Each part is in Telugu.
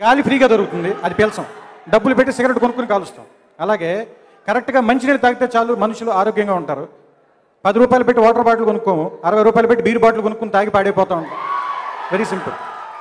గాలి ఫ్రీగా దొరుకుతుంది అది పీల్చం డబ్బులు పెట్టి సిగరెట్ కొనుక్కుని కాలుస్తాం అలాగే కరెక్ట్గా మంచినీళ్ళు తాగితే చాలు మనుషులు ఆరోగ్యంగా ఉంటారు పది రూపాయలు పెట్టి వాటర్ బాటిల్ కొనుక్కోము అరవై రూపాయలు పెట్టి బీర్ బాటిల్ కొనుక్కుని తాగి పాడైపోతూ ఉంటాం వెరీ సింపుల్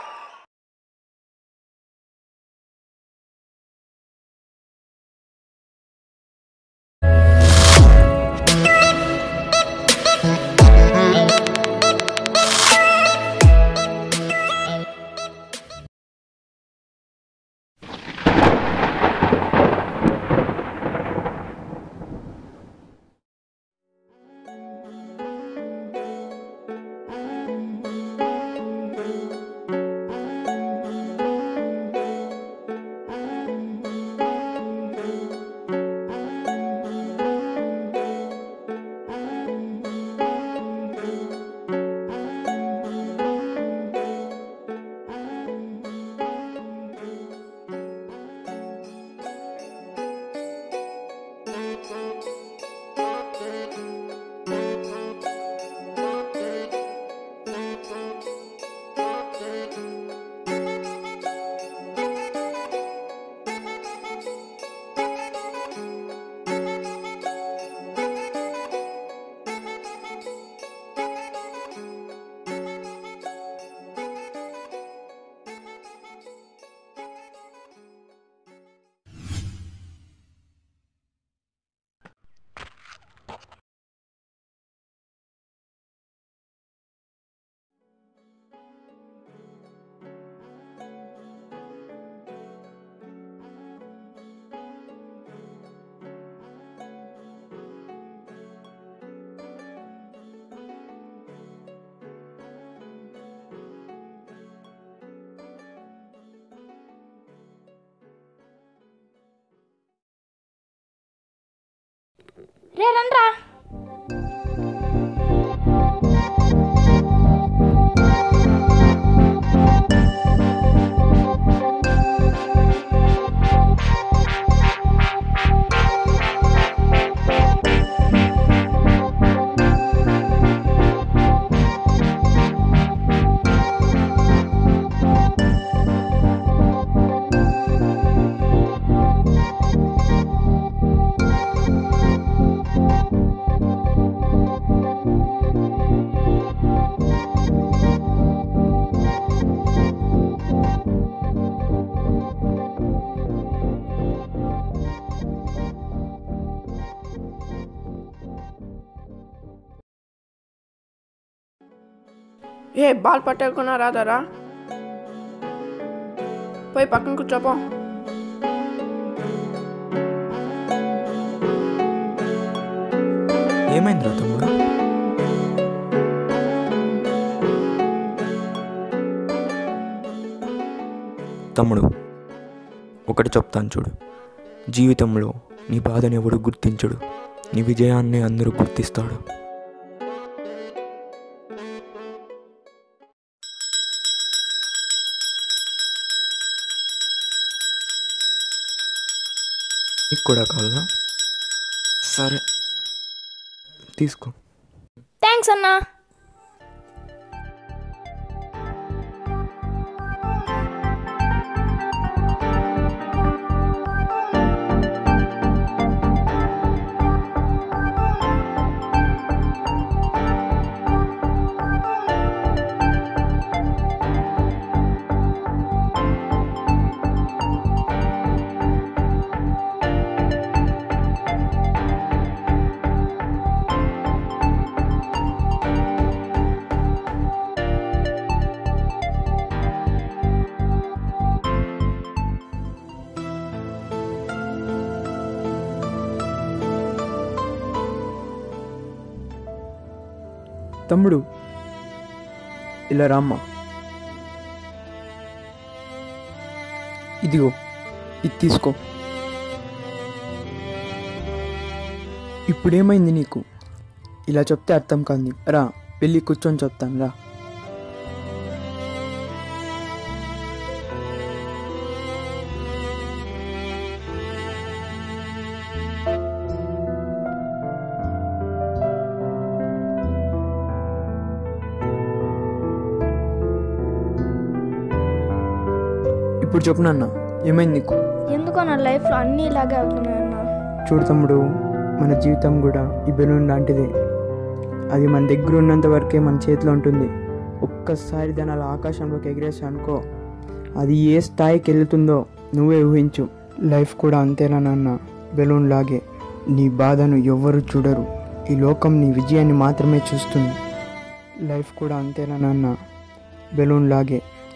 రే రండ్రా ఏ బాల్ పట్టకుండా రాదరా పోయి పక్కన కూర్చోపో ఏమైందిరా తమ్ముడు తమ్ముడు ఒకటి చెప్తాను చూడు జీవితంలో నీ బాధని ఎవడు గుర్తించడు నీ విజయాన్ని అందరూ గుర్తిస్తాడు నీకు కూడా కావాలా సరే తీసుకో థ్యాంక్స్ అన్నా తమ్ముడు ఇలా రామ్మా ఇదిగో ఇది తీసుకో ఇప్పుడేమైంది నీకు ఇలా చెప్తే అర్థం కాదు రా వెళ్ళి కూర్చొని చెప్తాను రా ఇప్పుడు చెప్పు నాన్న ఏమైంది నీకు ఎందుకో నా లైఫ్లో అన్నీ ఇలాగే అవుతున్నాయన్న చూడు తమ్ముడు మన జీవితం కూడా ఈ బెలూన్ లాంటిదే అది మన దగ్గర ఉన్నంత వరకే మన చేతిలో ఉంటుంది ఒక్కసారి దాని అలా ఆకాశంలోకి ఎగిరేసా అనుకో అది ఏ స్థాయికి వెళ్తుందో నువ్వే ఊహించు లైఫ్ కూడా అంతేనా నాన్న బెలూన్ లాగే నీ బాధను ఎవ్వరు చూడరు ఈ లోకం నీ విజయాన్ని మాత్రమే చూస్తుంది లైఫ్ కూడా అంతేనా నాన్న బెలూన్ లాగే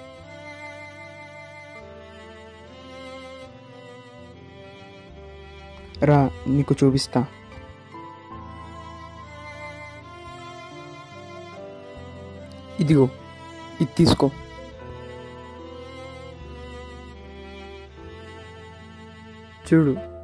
రా నీకు చూపిస్తా ఇదిగో ఇది తీసుకో చూడు